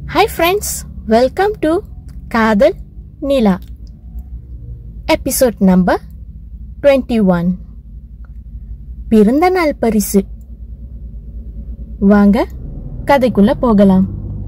hi friends welcome to Kadhal Nila episode number twenty one பிறந்த நாள் பரிசு வாங்க கதைக்குள்ள போகலாம்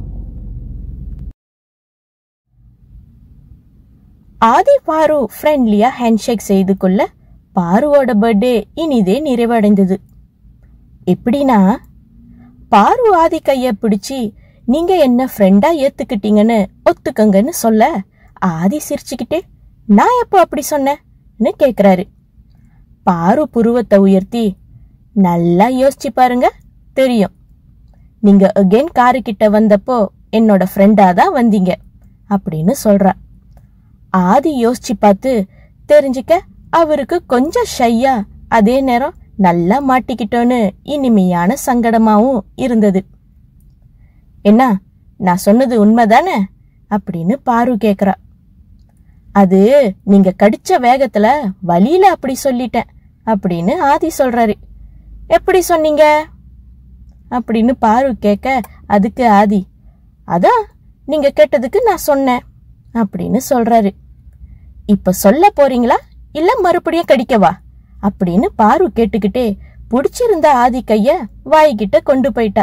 ஆதி பாரு ஃப்ரெண்ட்லியா ஹேண்ட்ஷேக் செய்து கொள்ள பாருவோட பர்த்டே இனிதே நிறைவடைந்தது எப்படின்னா பாரு ஆதி கைய பிடிச்சி நீங்க என்ன ஃப்ரெண்டா ஏத்துக்கிட்டீங்கன்னு ஒத்துக்கங்கன்னு சொல்ல ஆதி சிரிச்சுக்கிட்டே நான் எப்போ அப்படி சொன்னேன்னு கேக்குறாரு பாரு புருவத்தை உயர்த்தி நல்லா யோசிச்சு பாருங்க தெரியும் நீங்க அகெயின் காரு கிட்ட வந்தப்போ என்னோட ஃப்ரெண்டா தான் வந்தீங்க அப்படின்னு சொல்றா ஆதி யோசிச்சு பார்த்து தெரிஞ்சுக்க அவருக்கு கொஞ்சம் ஷையா அதே நேரம் நல்லா மாட்டிக்கிட்டோன்னு இனிமையான சங்கடமாவும் இருந்தது என்ன நான் சொன்னது உண்மைதானே அப்படின்னு பாரு கேக்குறா அது நீங்க கடிச்ச வேகத்துல வழியில அப்படி சொல்லிட்டேன் அப்படின்னு ஆதி சொல்றாரு எப்படி சொன்னீங்க அப்படின்னு பாரு கேட்க அதுக்கு ஆதி அதான் நீங்க கேட்டதுக்கு நான் சொன்னேன் அப்படின்னு சொல்றாரு இப்ப சொல்ல போறீங்களா இல்ல மறுபடியும் கடிக்கவா அப்படின்னு பாரு கேட்டுக்கிட்டே புடிச்சிருந்த ஆதி கைய வாய்கிட்ட கொண்டு போயிட்டா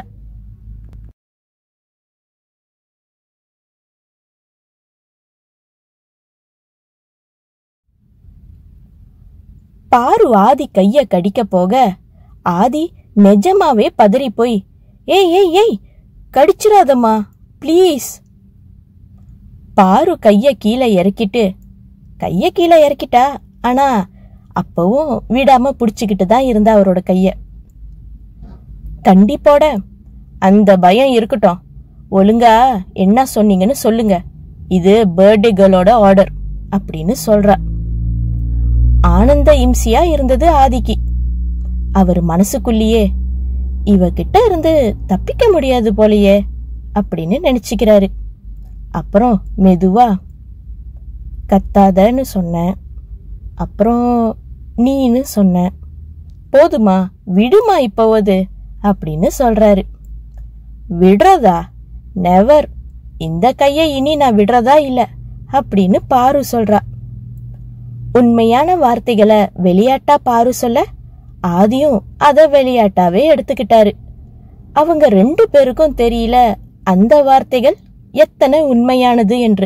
பாரு ஆதி கைய கடிக்க போக ஆதி நிஜமாவே பதறி போய் ஏய் ஏய் ஏய் கடிச்சிராதம்மா ப்ளீஸ் பாரு கைய கீழே இறக்கிட்டு கைய கீழே இறக்கிட்டா ஆனா அப்பவும் விடாம புடிச்சுக்கிட்டு தான் இருந்தா அவரோட கைய கண்டிப்போட அந்த பயம் இருக்கட்டும் ஒழுங்கா என்ன சொன்னீங்கன்னு சொல்லுங்க இது பர்த்டே கேர்ளோட ஆர்டர் அப்படின்னு சொல்றா ஆனந்த இம்சியா இருந்தது ஆதிக்கு அவர் மனசுக்குள்ளேயே இவகிட்ட இருந்து தப்பிக்க முடியாது போலயே அப்படின்னு நினைச்சுக்கிறாரு அப்புறம் மெதுவா கத்தாதன்னு சொன்னேன் அப்புறம் நீன்னு சொன்னேன் போதுமா விடுமா இப்போவது அப்படின்னு சொல்றாரு விடுறதா நெவர் இந்த கையை இனி நான் விடுறதா இல்ல அப்படின்னு பாரு சொல்றா உண்மையான வார்த்தைகளை விளையாட்டா பாரு சொல்ல ஆதியும் அத விளையாட்டாவே எடுத்துக்கிட்டாரு அவங்க ரெண்டு பேருக்கும் தெரியல அந்த வார்த்தைகள் எத்தனை உண்மையானது என்று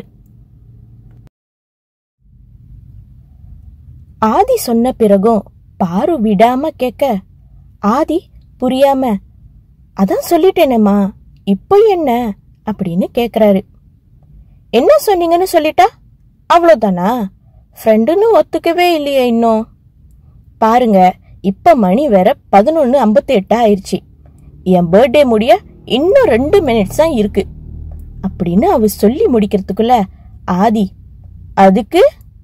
ஆதி சொன்ன பிறகும் பாரு விடாம கேட்க ஆதி புரியாம அதான் சொல்லிட்டேனேம்மா இப்போ என்ன அப்படின்னு கேக்குறாரு என்ன சொன்னீங்கன்னு சொல்லிட்டா அவ்வளோதானா ஃப்ரெண்டுன்னு ஒத்துக்கவே இல்லையே இன்னும் பாருங்க இப்ப மணி வேற பதினொன்னு ஐம்பத்தி எட்டு ஆயிடுச்சு என் பர்த்டே முடிய இன்னும் ரெண்டு மினிட்ஸ் தான் இருக்கு அப்படின்னு அவ சொல்லி முடிக்கிறதுக்குள்ள ஆதி அதுக்கு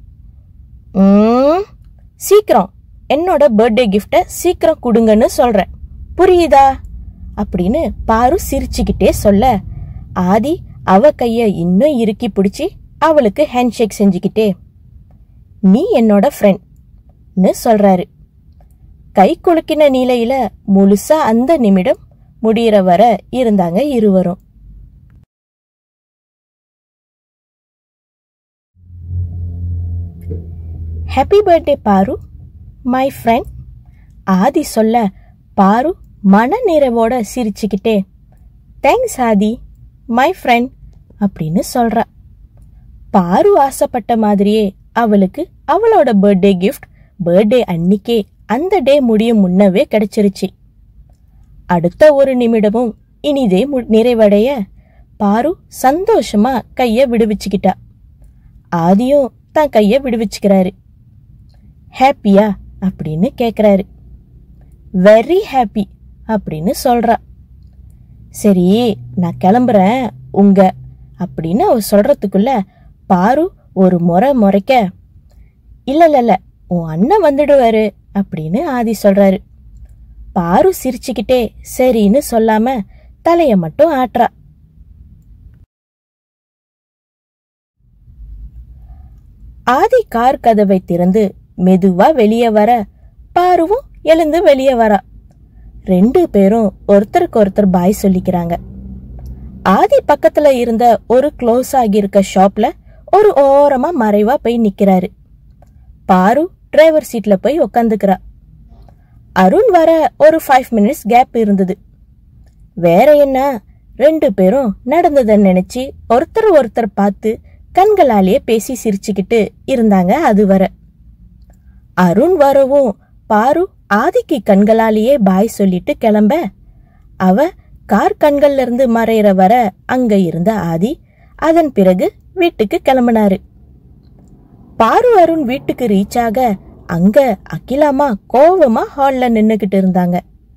ம், சீக்கிரம் என்னோட பர்த்டே கிஃப்ட சீக்கிரம் கொடுங்கன்னு சொல்றேன் புரியுதா அப்படின்னு பாரு சிரிச்சுக்கிட்டே சொல்ல ஆதி அவ கைய இன்னும் இறுக்கி பிடிச்சி அவளுக்கு ஹேண்ட்ஷேக் செஞ்சுக்கிட்டே நீ என்னோட ஃப்ரெண்ட்னு சொல்றாரு கை குலுக்கின நிலையில முழுசா அந்த நிமிடம் முடியிற வர இருந்தாங்க இருவரும் ஹாப்பி பர்த்டே பாரு மை ஃப்ரெண்ட் ஆதி சொல்ல பாரு மன நிறைவோட சிரிச்சுக்கிட்டே தேங்க்ஸ் ஆதி மை ஃப்ரெண்ட் அப்படின்னு சொல்றா பாரு ஆசைப்பட்ட மாதிரியே அவளுக்கு அவளோட பர்த்டே கிஃப்ட் பர்த்டே அன்னிக்கே அந்த டே முடியும் முன்னவே கிடைச்சிருச்சு அடுத்த ஒரு நிமிடமும் இனிதே மு- நிறைவடைய பாரு சந்தோஷமா கைய விடுவிச்சுக்கிட்டா ஆதியும் தன் கைய விடுவிச்சுக்கிறாரு ஹாப்பியா அப்படின்னு கேக்குறாரு வெரி ஹாப்பி அப்படின்னு சொல்றா சரி நான் கிளம்புறேன் உங்க அப்படின்னு அவ சொல்றதுக்குள்ள பாரு ஒரு முறை முறைக்க இல்ல இல்ல இல்ல உன் அண்ணன் வந்துடுவாரு அப்படின்னு ஆதி சொல்றாரு பாரு சிரிச்சுக்கிட்டே சரின்னு சொல்லாம தலைய மட்டும் ஆட்டுறா ஆதி கார் கதவை திறந்து மெதுவா வெளியே வர பாருவும் எழுந்து வெளியே வரா ரெண்டு பேரும் ஒருத்தருக்கு ஒருத்தர் பாய் சொல்லிக்கிறாங்க ஆதி பக்கத்துல இருந்த ஒரு க்ளோஸ் ஆகியிருக்க ஷாப்ல ஒரு ஓரமா மறைவா போய் நிக்கிறாரு பாரு டிரைவர் சீட்ல போய் உக்காந்துக்கிறா அருண் வர ஒரு ஃபைவ் மினிட்ஸ் கேப் இருந்தது வேற என்ன ரெண்டு பேரும் நடந்ததை நினைச்சு ஒருத்தர் ஒருத்தர் பார்த்து கண்களாலேயே பேசி சிரிச்சுக்கிட்டு இருந்தாங்க அது வர அருண் வரவும் பாரு ஆதிக்கு கண்களாலேயே பாய் சொல்லிட்டு கிளம்ப அவ கார் கண்கள்ல இருந்து மறையிற வர அங்க இருந்த ஆதி அதன் பிறகு வீட்டுக்கு கிளம்பினாரு பாரு அருண் வீட்டுக்கு ரீச் ஆக அங்க அகிலாமா கோவமா ஹால்ல நின்னுகிட்டு இருந்தாங்க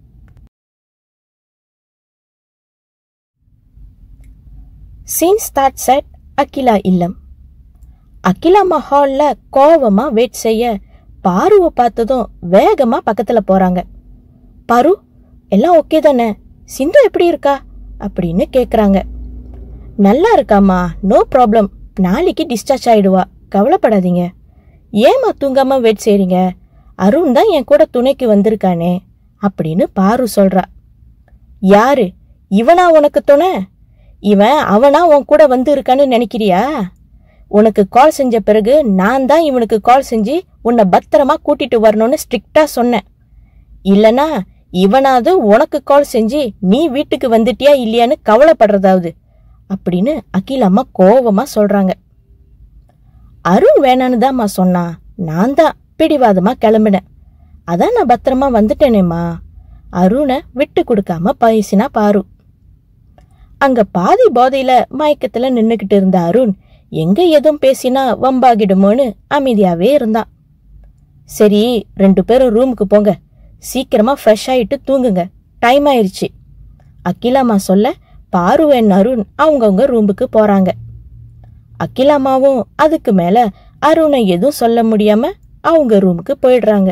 சீன் ஸ்டார்ட் செட் அகிலா இல்லம் அகிலாமா ஹால்ல கோவமா வெயிட் செய்ய பாருவை பார்த்ததும் வேகமா பக்கத்துல போறாங்க பாரு எல்லாம் ஓகே தானே சிந்து எப்படி இருக்கா அப்படின்னு கேக்குறாங்க நல்லா இருக்காமா நோ ப்ராப்ளம் நாளைக்கு டிஸ்சார்ஜ் ஆயிடுவா கவலைப்படாதீங்க ஏமா தூங்காம வெயிட் செய்றீங்க அருண் தான் என் கூட துணைக்கு வந்திருக்கானே அப்படின்னு பாரு சொல்றா யாரு இவனா உனக்கு துணை இவன் அவனா உன் கூட வந்து இருக்கான்னு நினைக்கிறியா உனக்கு கால் செஞ்ச பிறகு நான் தான் இவனுக்கு கால் செஞ்சு உன்னை பத்திரமா கூட்டிட்டு வரணும்னு ஸ்ட்ரிக்டா சொன்னேன் இல்லனா இவனாவது உனக்கு கால் செஞ்சு நீ வீட்டுக்கு வந்துட்டியா இல்லையான்னு கவலைப்படுறதாவது அப்படின்னு அகில் அம்மா கோவமா சொல்றாங்க அருண் வேணான்னு தான்மா சொன்னான் நான் தான் பிடிவாதமா கிளம்பினேன் அதான் நான் பத்திரமா வந்துட்டேனேம்மா அருணை விட்டு கொடுக்காம பேசினா பாரு அங்க பாதி போதையில மயக்கத்துல நின்னுகிட்டு இருந்த அருண் எங்க எதுவும் பேசினா வம்பாகிடுமோன்னு அமைதியாவே இருந்தான் சரி ரெண்டு பேரும் ரூமுக்கு போங்க சீக்கிரமா ஃப்ரெஷ் ஆயிட்டு தூங்குங்க டைம் ஆயிருச்சு அகிலாமா சொல்ல பாரு என் அருண் அவங்கவுங்க ரூமுக்கு போறாங்க அகிலாமாவும் அதுக்கு மேல அருணை எதுவும் சொல்ல முடியாம அவங்க ரூமுக்கு போயிடுறாங்க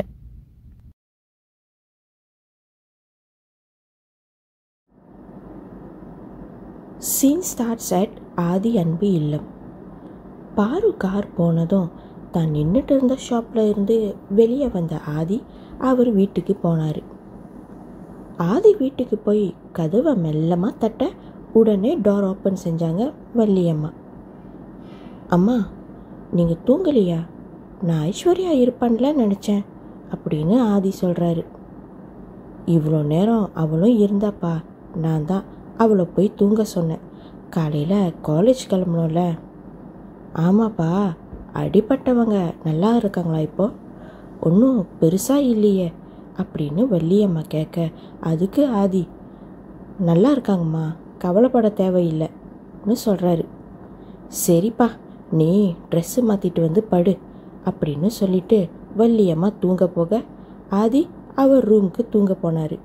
சீன் ஸ்டார்ட்ஸ் அட் ஆதி அன்பு இல்லம் பாரு கார் போனதும் தான் நின்றுட்டு இருந்த ஷாப்பில் இருந்து வெளியே வந்த ஆதி அவர் வீட்டுக்கு போனார் ஆதி வீட்டுக்கு போய் கதவை மெல்லமாக தட்ட உடனே டோர் ஓப்பன் செஞ்சாங்க வள்ளியம்மா அம்மா நீங்கள் தூங்கலையா நான் ஐஸ்வர்யா இருப்பான்ல நினச்சேன் அப்படின்னு ஆதி சொல்கிறாரு இவ்வளோ நேரம் அவளும் இருந்தாப்பா நான் தான் அவளை போய் தூங்க சொன்னேன் காலையில் காலேஜ் கிளம்பணும்ல ஆமாப்பா அடிப்பட்டவங்க நல்லா இருக்காங்களா இப்போ ஒன்றும் பெருசாக இல்லையே அப்படின்னு வள்ளியம்மா கேட்க அதுக்கு ஆதி நல்லா இருக்காங்கம்மா கவலைப்பட தேவையில்லைன்னு சொல்கிறாரு சரிப்பா நீ ட்ரெஸ்ஸு மாற்றிட்டு வந்து படு அப்படின்னு சொல்லிட்டு வள்ளியம்மா தூங்க போக ஆதி அவர் ரூமுக்கு தூங்க போனார்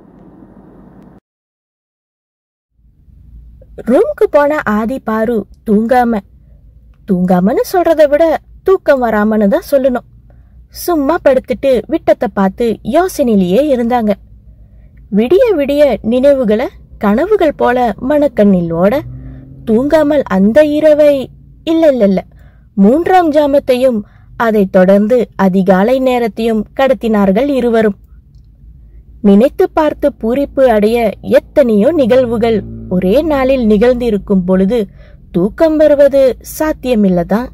ரூமுக்கு போன ஆதி பாரு தூங்காம தூங்காமன்னு சொல்றத விட தூக்கம் வராமன்னு தான் சொல்லணும் சும்மா படுத்துட்டு விட்டத்தை பார்த்து யோசனையிலேயே இருந்தாங்க விடிய விடிய நினைவுகளை கனவுகள் போல மனக்கண்ணில் ஓட தூங்காமல் அந்த இரவை இல்ல இல்ல இல்ல மூன்றாம் ஜாமத்தையும் அதைத் தொடர்ந்து அதிகாலை நேரத்தையும் கடத்தினார்கள் இருவரும் நினைத்து பார்த்து பூரிப்பு அடைய எத்தனையோ நிகழ்வுகள் ஒரே நாளில் நிகழ்ந்திருக்கும் பொழுது தூக்கம் வருவது சாத்தியமில்லதான்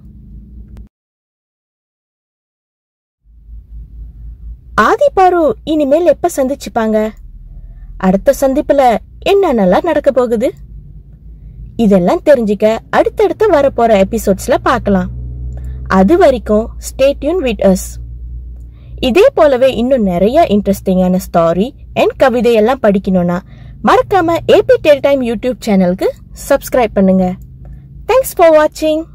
ஆதி பாரு இனிமேல் எப்ப சந்திச்சுப்பாங்க அடுத்த சந்திப்புல என்னென்னலாம் நடக்க போகுது இதெல்லாம் தெரிஞ்சுக்க அடுத்தடுத்து வரப்போற எபிசோட்ஸ்ல பார்க்கலாம் அது வரைக்கும் ஸ்டேட்யூன் வித் அஸ் இதே போலவே இன்னும் நிறைய இன்ட்ரெஸ்டிங்கான ஸ்டாரி அண்ட் கவிதை எல்லாம் படிக்கணும்னா மறக்காம ஏபி டெல் டைம் யூடியூப் சேனலுக்கு சப்ஸ்கிரைப் பண்ணுங்க தேங்க்ஸ் ஃபார் வாட்சிங்